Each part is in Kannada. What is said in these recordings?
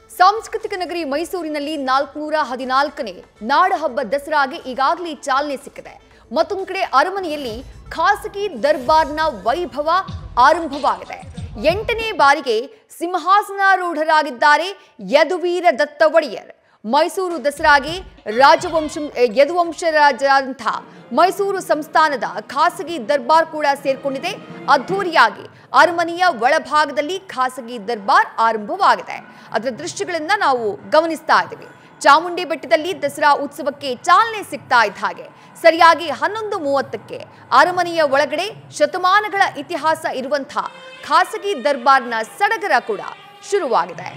ಸಾಂಸ್ಕೃತಿಕ ನಗರಿ ಮೈಸೂರಿನಲ್ಲಿ ನಾಲ್ಕುನೂರ ಹದಿನಾಲ್ಕನೇ ನಾಡಹಬ್ಬ ದಸರಾಗೆ ಈಗಾಗಲೇ ಚಾಲನೆ ಸಿಕ್ಕಿದೆ ಮತ್ತೊಂದು ಕಡೆ ಅರಮನೆಯಲ್ಲಿ ಖಾಸಗಿ ದರ್ಬಾರ್ನ ವೈಭವ ಆರಂಭವಾಗಿದೆ ಎಂಟನೇ ಬಾರಿಗೆ ಸಿಂಹಾಸನಾರೂಢರಾಗಿದ್ದಾರೆ ಯದುವೀರ ದತ್ತ ಒಡೆಯರ್ ಮೈಸೂರು ದಸರಾಗೆ ರಾಜವಂಶ ಯದುವಂಶರಾಜಂಥ ಮೈಸೂರು ಸಂಸ್ಥಾನದ ಖಾಸಗಿ ದರ್ಬಾರ್ ಕೂಡ ಸೇರ್ಕೊಂಡಿದೆ ಅದ್ಧೂರಿಯಾಗಿ ಅರಮನೆಯ ಒಳಭಾಗದಲ್ಲಿ ಖಾಸಗಿ ದರ್ಬಾರ್ ಆರಂಭವಾಗಿದೆ ಅದರ ದೃಶ್ಯಗಳನ್ನ ನಾವು ಗಮನಿಸ್ತಾ ಇದ್ದೀವಿ ಚಾಮುಂಡಿ ಬೆಟ್ಟದಲ್ಲಿ ದಸರಾ ಉತ್ಸವಕ್ಕೆ ಚಾಲನೆ ಸಿಗ್ತಾ ಇದ್ದ ಹಾಗೆ ಸರಿಯಾಗಿ ಹನ್ನೊಂದು ಮೂವತ್ತಕ್ಕೆ ಅರಮನೆಯ ಒಳಗಡೆ ಶತಮಾನಗಳ ಇತಿಹಾಸ ಇರುವಂಥ ಖಾಸಗಿ ದರ್ಬಾರ್ನ ಸಡಗರ ಕೂಡ ಶುರುವಾಗಿದೆ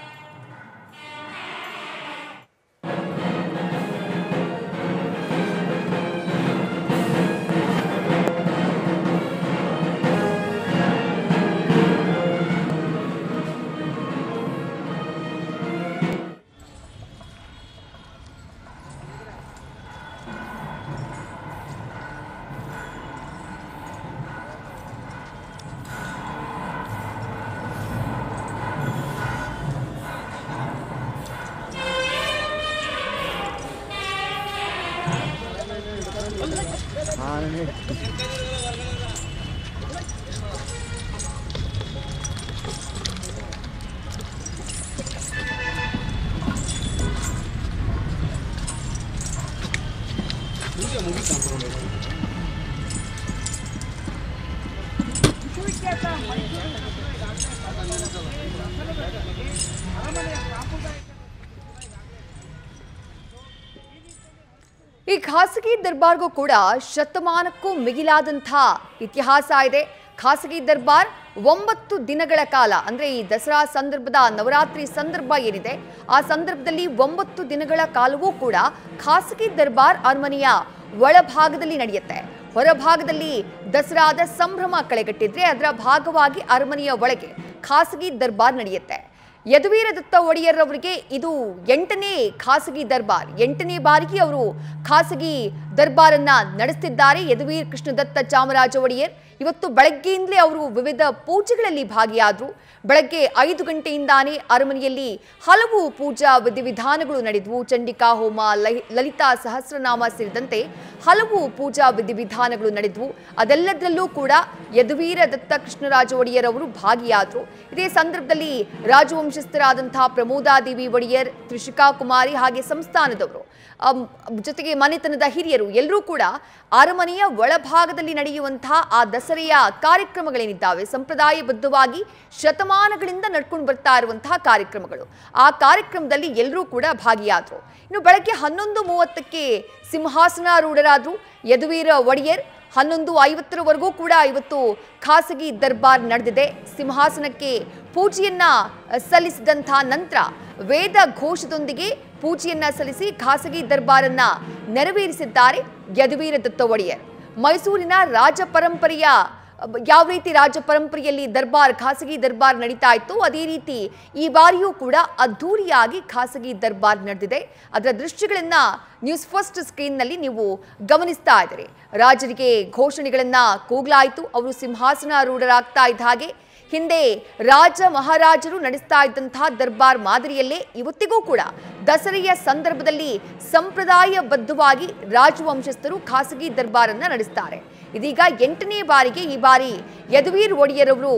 ಈ ಖಾಸಗಿ ದರ್ಬಾರ್ಗೂ ಕೂಡ ಶತಮಾನಕ್ಕೂ ಮಿಗಿಲಾದಂಥ ಇತಿಹಾಸ ಇದೆ ಖಾಸಗಿ ದರ್ಬಾರ್ ಒಂಬತ್ತು ದಿನಗಳ ಕಾಲ ಅಂದ್ರೆ ಈ ದಸರಾ ಸಂದರ್ಭದ ನವರಾತ್ರಿ ಸಂದರ್ಭ ಏನಿದೆ ಆ ಸಂದರ್ಭದಲ್ಲಿ ಒಂಬತ್ತು ದಿನಗಳ ಕಾಲವೂ ಕೂಡ ಖಾಸಗಿ ದರ್ಬಾರ್ ಅರಮನೆಯ ಒಳಭಾಗದಲ್ಲಿ ನಡೆಯುತ್ತೆ ಹೊರಭಾಗದಲ್ಲಿ ದಸರಾದ ಸಂಭ್ರಮ ಕಳೆಗಟ್ಟಿದ್ರೆ ಅದರ ಭಾಗವಾಗಿ ಅರಮನೆಯ ಒಳಗೆ ಖಾಸಗಿ ದರ್ಬಾರ್ ನಡೆಯುತ್ತೆ ಯದುವೀರ ದತ್ತ ಒಡೆಯರ್ ಅವರಿಗೆ ಇದು ಎಂಟನೇ ಖಾಸಗಿ ದರ್ಬಾರ್ ಎಂಟನೇ ಬಾರಿಗೆ ಅವರು ಖಾಸಗಿ ದರ್ಬಾರನ್ನ ನಡೆಸ್ತಿದ್ದಾರೆ ಯದುವೀರ್ ಕೃಷ್ಣದತ್ತ ಚಾಮರಾಜ ಒಡೆಯರ್ ಇವತ್ತು ಬೆಳಗ್ಗೆಯಿಂದಲೇ ಅವರು ವಿವಿಧ ಪೂಜೆಗಳಲ್ಲಿ ಭಾಗಿಯಾದರು ಬೆಳಗ್ಗೆ ಐದು ಗಂಟೆಯಿಂದಾನೇ ಅರಮನೆಯಲ್ಲಿ ಹಲವು ಪೂಜಾ ವಿಧಿವಿಧಾನಗಳು ನಡೆದವು ಚಂಡಿಕಾ ಹೋಮ ಲೈ- ಲಲಿತಾ ಸಹಸ್ರನಾಮ ಸೇರಿದಂತೆ ಹಲವು ಪೂಜಾ ವಿಧಿವಿಧಾನಗಳು ನಡೆದವು ಅದೆಲ್ಲದರಲ್ಲೂ ಕೂಡ ಯದುವೀರ ದತ್ತ ಕೃಷ್ಣರಾಜ ಒಡೆಯರ್ ಅವರು ಭಾಗಿಯಾದರು ಇದೇ ಸಂದರ್ಭದಲ್ಲಿ ರಾಜವಂಶಸ್ಥರಾದಂತಹ ಪ್ರಮೋದಾದೇವಿ ಒಡೆಯರ್ ತ್ರಿಷಿಕಾ ಕುಮಾರಿ ಹಾಗೆ ಸಂಸ್ಥಾನದವರು ಅಮ್, ಜೊತೆಗೆ ಮನೆತನದ ಹಿರಿಯರು ಎಲ್ಲರೂ ಕೂಡ ಅರಮನೆಯ ಒಳಭಾಗದಲ್ಲಿ ನಡೆಯುವಂತಹ ಆ ದಸರೆಯ ಕಾರ್ಯಕ್ರಮಗಳೇನಿದ್ದಾವೆ ಸಂಪ್ರದಾಯಬದ್ಧವಾಗಿ ಶತಮಾನಗಳಿಂದ ನಡ್ಕೊಂಡು ಬರ್ತಾ ಇರುವಂತಹ ಕಾರ್ಯಕ್ರಮಗಳು ಆ ಕಾರ್ಯಕ್ರಮದಲ್ಲಿ ಎಲ್ಲರೂ ಕೂಡ ಭಾಗಿಯಾದರು ಇನ್ನು ಬೆಳಗ್ಗೆ ಹನ್ನೊಂದು ಮೂವತ್ತಕ್ಕೆ ಸಿಂಹಾಸನಾರೂಢರಾದರು ಯದುವೀರ ಒಡೆಯರ್ ಹನ್ನೊಂದು ಐವತ್ತರವರೆಗೂ ಕೂಡ ಇವತ್ತು ಖಾಸಗಿ ದರ್ಬಾರ್ ನಡೆದಿದೆ ಸಿಂಹಾಸನಕ್ಕೆ ಪೂಜೆಯನ್ನ ಸಲ್ಲಿಸಿದಂಥ ನಂತರ ವೇದ ಘೋಷದೊಂದಿಗೆ ಪೂಜೆಯನ್ನ ಸಲ್ಲಿಸಿ ಖಾಸಗಿ ದರ್ಬಾರನ್ನ ನೆರವೇರಿಸಿದ್ದಾರೆ ಯದುವೀರ ದತ್ತ ಒಡೆಯರ್ ಮೈಸೂರಿನ ರಾಜ ಪರಂಪರೆಯ ಅಹ್, ಯಾವ ರೀತಿ ರಾಜ ಪರಂಪರೆಯಲ್ಲಿ ದರ್ಬಾರ್ ಖಾಸಗಿ ದರ್ಬಾರ್ ನಡೀತಾ ಇತ್ತು ಅದೇ ರೀತಿ ಈ ಬಾರಿಯೂ ಕೂಡ ಅದ್ಧೂರಿಯಾಗಿ ಖಾಸಗಿ ದರ್ಬಾರ್ ನಡೆದಿದೆ ಅದರ ದೃಶ್ಯಗಳನ್ನ ನ್ಯೂಸ್ ಫಸ್ಟ್ ಸ್ಕ್ರೀನ್ನಲ್ಲಿ ನೀವು ಗಮನಿಸ್ತಾ ಇದ್ದೀರಿ ರಾಜರಿಗೆ ಘೋಷಣೆಗಳನ್ನ ಕೂಗ್ಲಾಯಿತು ಅವರು ಸಿಂಹಾಸನಾರೂಢರಾಗ್ತಾ ಇದ್ದ ಹಾಗೆ ಹಿಂದೆ ರಾಜ ಮಹಾರಾಜರು ನಡೆಸ್ತಾ ಇದ್ದಂತಹ ದರ್ಬಾರ್ ಮಾದರಿಯಲ್ಲೇ ಇವತ್ತಿಗೂ ಕೂಡ ದಸರೆಯ ಸಂದರ್ಭದಲ್ಲಿ ಸಂಪ್ರದಾಯಬದ್ಧವಾಗಿ ರಾಜವಂಶಸ್ಥರು ಖಾಸಗಿ ದರ್ಬಾರನ್ನ ನಡೆಸ್ತಾರೆ ಇದೀಗ ಎಂಟನೇ ಬಾರಿಗೆ ಈ ಬಾರಿ ಯದುವೀರ್ ಒಡೆಯರ್ ಅವರು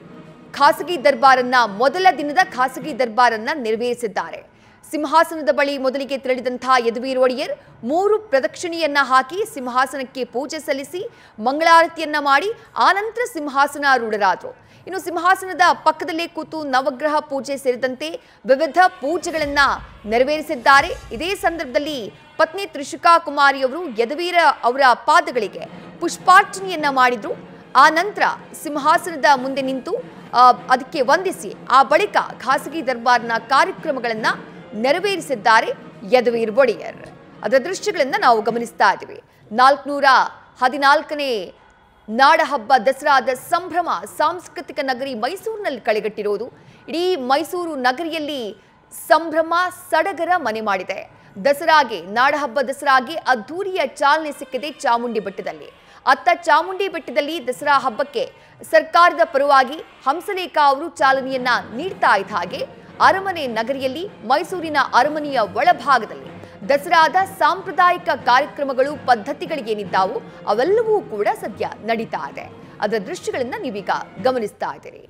ಖಾಸಗಿ ದರ್ಬಾರನ್ನ ಮೊದಲ ದಿನದ ಖಾಸಗಿ ದರ್ಬಾರನ್ನ ನೆರವೇರಿಸಿದ್ದಾರೆ ಸಿಂಹಾಸನದ ಬಳಿ ಮೊದಲಿಗೆ ತೆರಳಿದಂತಹ ಯದುವೀರ್ ಒಡೆಯರ್ ಮೂರು ಪ್ರದಕ್ಷಿಣೆಯನ್ನ ಹಾಕಿ ಸಿಂಹಾಸನಕ್ಕೆ ಪೂಜೆ ಸಲ್ಲಿಸಿ ಮಂಗಳಾರತಿಯನ್ನ ಮಾಡಿ ಆನಂತರ ಸಿಂಹಾಸನಾರೂಢರಾದರು ಇನ್ನು ಸಿಂಹಾಸನದ ಪಕ್ಕದಲ್ಲೇ ಕೂತು ನವಗ್ರಹ ಪೂಜೆ ಸೇರಿದಂತೆ ವಿವಿಧ ಪೂಜೆಗಳನ್ನ ನೆರವೇರಿಸಿದ್ದಾರೆ ಇದೇ ಸಂದರ್ಭದಲ್ಲಿ ಪತ್ನಿ ತ್ರಿಷಿಕಾ ಕುಮಾರಿಯವರು ಯದುವೀರ ಅವರ ಪಾದಗಳಿಗೆ ಪುಷ್ಪಾರ್ಚನೆಯನ್ನ ಮಾಡಿದ್ರು ಆ ನಂತರ ಸಿಂಹಾಸನದ ಮುಂದೆ ನಿಂತು ಆ, ಅದಕ್ಕೆ ವಂದಿಸಿ ಆ ಬಳಿಕ ಖಾಸಗಿ ದರ್ಬಾರ್ನ ಕಾರ್ಯಕ್ರಮಗಳನ್ನ ನೆರವೇರಿಸಿದ್ದಾರೆ ಯದುವೀರ್ ಒಡೆಯರ್ ಅದರ ದೃಶ್ಯಗಳನ್ನ ನಾವು ಗಮನಿಸ್ತಾ ಇದ್ದೀವಿ ನಾಲ್ಕುನೂರ ಹದಿನಾಲ್ಕನೇ ನಾಡಹಬ್ಬ ದಸರಾದ ಸಂಭ್ರಮ ಸಾಂಸ್ಕೃತಿಕ ನಗರಿ ಮೈಸೂರಿನಲ್ಲಿ ಕಳೆಗಟ್ಟಿರೋದು ಇಡೀ ಮೈಸೂರು ನಗರಿಯಲ್ಲಿ ಸಂಭ್ರಮ ಸಡಗರ ಮನೆ ಮಾಡಿದೆ ದಸರಾಗೆ ನಾಡಹಬ್ಬ ದಸರಾಗೆ ಅದ್ಧೂರಿಯ ಚಾಲನೆ ಸಿಕ್ಕಿದೆ ಚಾಮುಂಡಿ ಬೆಟ್ಟದಲ್ಲಿ ಅತ್ತ ಚಾಮುಂಡಿ ಬೆಟ್ಟದಲ್ಲಿ ದಸರಾ ಹಬ್ಬಕ್ಕೆ ಸರ್ಕಾರದ ಪರವಾಗಿ ಹಂಸಲೇಖ ಅವರು ಚಾಲನೆಯನ್ನ ನೀಡ್ತಾ ಇದ್ದ ಹಾಗೆ ಅರಮನೆ ನಗರಿಯಲ್ಲಿ ಮೈಸೂರಿನ ಅರಮನೆಯ ಒಳಭಾಗದಲ್ಲಿ ದಸರಾದ ಸಾಂಪ್ರದಾಯಿಕ ಕಾರ್ಯಕ್ರಮಗಳು ಪದ್ಧತಿಗಳಿಗೇನಿದ್ದಾವು ಅವೆಲ್ಲವೂ ಕೂಡ ಸದ್ಯ ನಡೀತಾ ಇದೆ ಅದರ ದೃಶ್ಯಗಳನ್ನ ನೀವೀಗ ಗಮನಿಸ್ತಾ ಇದ್ದೀರಿ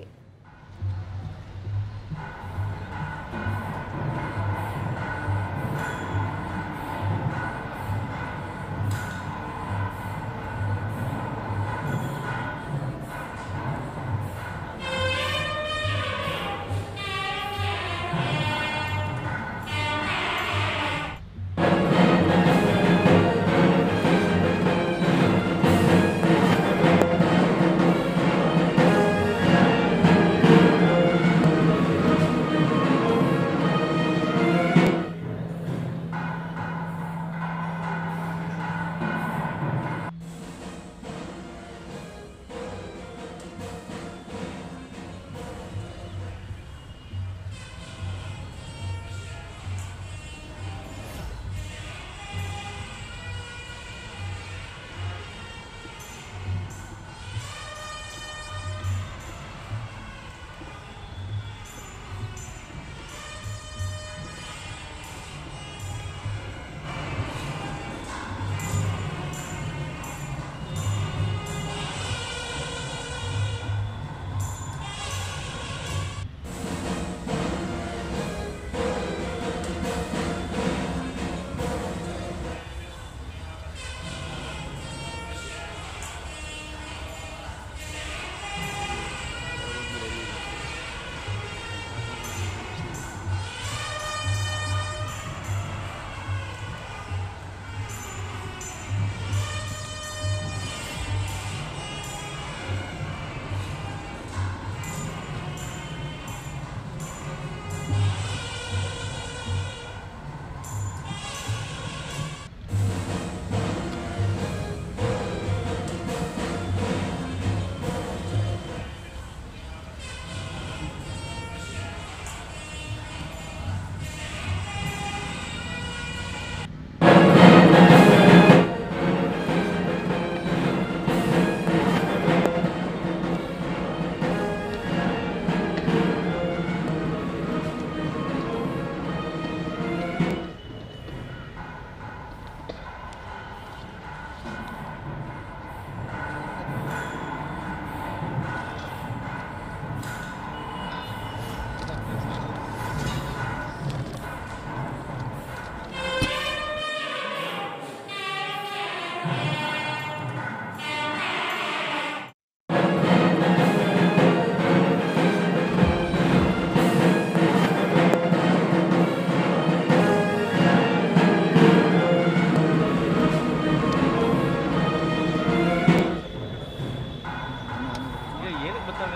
ಏನಕ್ಕೆ ಬರ್ತಾವೆ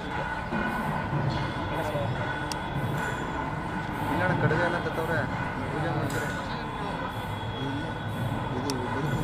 ಇಲ್ಲ ಕಡುಗೆ ಎಲ್ಲ ತತ್ತವ್ರೆ ಪೂಜೆ ಮಾಡ್ತಾರೆ ಇದು ಬದುಕು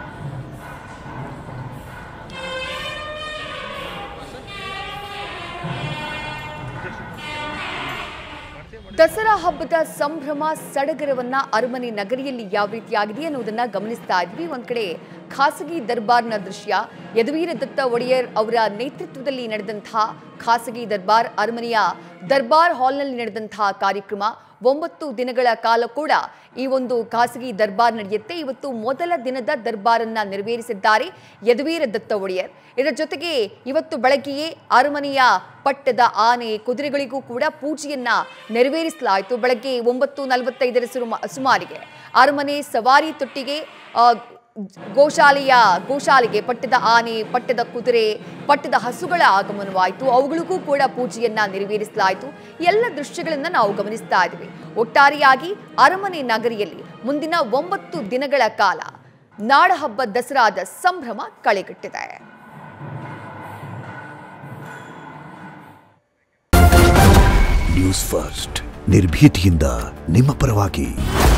ದಸರಾ ಹಬ್ಬದ ಸಂಭ್ರಮ ಸಡಗರವನ್ನ ಅರಮನೆ ನಗರಿಯಲ್ಲಿ ಯಾವ ರೀತಿಯಾಗಿದೆ ಅನ್ನೋದನ್ನ ಗಮನಿಸ್ತಾ ಇದ್ವಿ ಒಂದ್ ಕಡೆ ಖಾಸಗಿ ದರ್ಬಾರ್ನ ದೃಶ್ಯ ಯದುವೀರ ದತ್ತ ಒಡೆಯರ್ ಅವರ ನೇತೃತ್ವದಲ್ಲಿ ನಡೆದಂತಹ ಖಾಸಗಿ ದರ್ಬಾರ್ ಅರಮನೆಯ ದರ್ಬಾರ್ ಹಾಲ್ನಲ್ಲಿ ನಡೆದಂತಹ ಕಾರ್ಯಕ್ರಮ ಒಂಬತ್ತು ದಿನಗಳ ಕಾಲ ಕೂಡ ಈ ಒಂದು ಖಾಸಗಿ ದರ್ಬಾರ್ ನಡೆಯುತ್ತೆ ಇವತ್ತು ಮೊದಲ ದಿನದ ದರ್ಬಾರನ್ನ ನೆರವೇರಿಸಿದ್ದಾರೆ ಯದುವೀರ ದತ್ತ ಒಡೆಯರ್ ಇದರ ಜೊತೆಗೆ ಇವತ್ತು ಬೆಳಗ್ಗೆಯೇ ಅರಮನೆಯ ಪಟ್ಟದ ಆನೆ ಕುದುರೆಗಳಿಗೂ ಕೂಡ ಪೂಜೆಯನ್ನ ನೆರವೇರಿಸಲಾಯಿತು ಬೆಳಗ್ಗೆ ಒಂಬತ್ತು ನಲವತ್ತೈದರ ಸುರುಮ- ಸುಮಾರಿಗೆ ಅರಮನೆ ಸವಾರಿ ತೊಟ್ಟಿಗೆ ಆ, ಗೋಶಾಲೆಯ ಗೋಶಾಲೆಗೆ ಪಟ್ಟದ ಆನೆ ಪಟ್ಟದ ಕುದುರೆ ಪಟ್ಟದ ಹಸುಗಳ ಆಗಮನವಾಯಿತು ಅವುಗಳಿಗೂ ಕೂಡ ಪೂಜೆಯನ್ನ ನೆರವೇರಿಸಲಾಯಿತು ಎಲ್ಲ ದೃಶ್ಯಗಳನ್ನ ನಾವು ಗಮನಿಸ್ತಾ ಇದ್ದೀವಿ ಒಟ್ಟಾರೆಯಾಗಿ ಅರಮನೆ ನಗರಿಯಲ್ಲಿ ಮುಂದಿನ ಒಂಬತ್ತು ದಿನಗಳ ಕಾಲ ನಾಡಹಬ್ಬ ದಸರಾದ ಸಂಭ್ರಮ ಕಳೆಗಟ್ಟಿದೆ ನ್ಯೂಸ್ ಫಸ್ಟ್ ನಿರ್ಭೀತಿಯಿಂದ ನಿಮ್ಮ ಪರವಾಗಿ